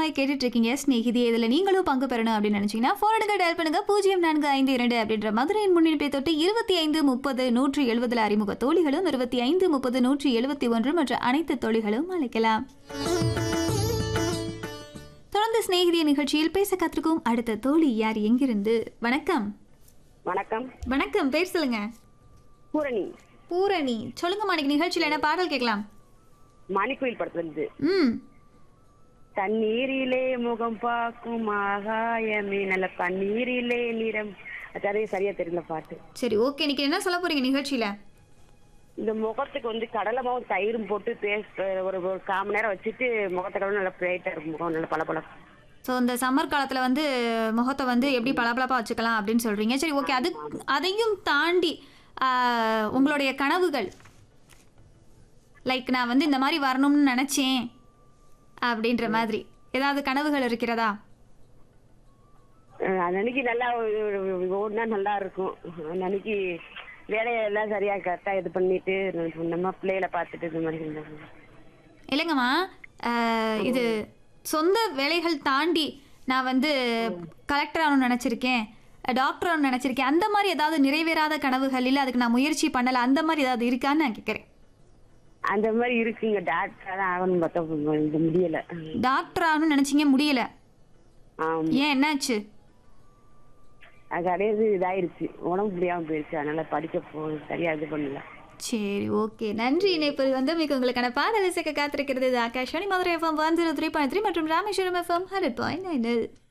உற்சாகமாய் கேட்டுட்டு இருக்கீங்க ஸ்நேகிதி இதில் நீங்களும் பங்கு பெறணும் அப்படின்னு நினச்சிங்கன்னா ஃபோன் எடுங்க டயல் பண்ணுங்க பூஜ்ஜியம் நான்கு ஐந்து இரண்டு அப்படின்ற மதுரையின் முன்னிப்பை தொட்டு இருபத்தி ஐந்து முப்பது நூற்றி எழுபதில் அறிமுக தோழிகளும் இருபத்தி ஐந்து முப்பது நூற்றி எழுபத்தி ஒன்று மற்ற அனைத்து தோழிகளும் அழைக்கலாம் தொடர்ந்து சிநேகிதிய நிகழ்ச்சியில் பேச காத்திருக்கும் அடுத்த தோழி யார் எங்கிருந்து வணக்கம் வணக்கம் வணக்கம் பேர் சொல்லுங்க பூரணி பூரணி சொல்லுங்க மாணிக்கு நிகழ்ச்சியில் என்ன பாடல் கேட்கலாம் மணிக்குயில் படத்துல இருந்து ம் தண்ணீரிலே முகம் பார்க்கும் ஆகாயமே நல்ல பன்னீரிலே நிறம் அதே சரியா தெரியல பாட்டு சரி ஓகே இன்னைக்கு என்ன சொல்ல போறீங்க நிகழ்ச்சியில இந்த முகத்துக்கு வந்து கடலை மாவும் தயிரும் போட்டு பேஸ்ட் ஒரு ஒரு கால் மணி நேரம் வச்சுட்டு முகத்தை கடவுள் நல்லா பிரைட்டா இருக்கும் முகம் நல்லா பளபள ஸோ இந்த சம்மர் காலத்தில் வந்து முகத்தை வந்து எப்படி பளபளப்பாக வச்சுக்கலாம் அப்படின்னு சொல்கிறீங்க சரி ஓகே அது அதையும் தாண்டி ஆஹ், உங்களுடைய கனவுகள் லைக் நான் வந்து இந்த மாதிரி வரணும்னு நினச்சேன் அப்படின்ற மாதிரி ஏதாவது கனவுகள் இருக்கிறதா அஹ் அன்னைக்கு நல்லா ஓடினா நல்லா இருக்கும் அன்னைக்கு வேலையெல்லாம் சரியா கரெக்டா இது பண்ணிட்டு நம்ம பிள்ளைகளை பார்த்துட்டு இந்த மாதிரி இருந்தாங்க இல்லைங்கம்மா ஆஹ், இது சொந்த வேலைகள் தாண்டி நான் வந்து கலெக்டர் ஆகணும்னு நினச்சிருக்கேன் டாக்டர் ஆகணும்னு நினச்சிருக்கேன் அந்த மாதிரி ஏதாவது நிறைவேறாத கனவுகள் இல்லை அதுக்கு நான் முயற்சி பண்ணலை அந்த மாதிரி ஏதாவது இருக்கான்னு நான் கேட்குறேன் அந்த மாதிரி இருக்குங்க டாக்டர் தான் ஆகணும் பார்த்தா இது முடியல டாக்டர் ஆகணும்னு நினச்சிங்க முடியல ஆமா ஏன் என்னாச்சு அது கடையாது இதாயிருச்சு உடம்பு முடியாம போயிருச்சு அதனால படிக்க போ சரியா இது பண்ணல சரி ஓகே நன்றி இணைப்பு வந்து மிக உங்களுக்கான பாடல் இசைக்க காத்திருக்கிறது இது Akashvani Madurai FM one zero three point three மற்றும் Rameswaram FM hundred point nine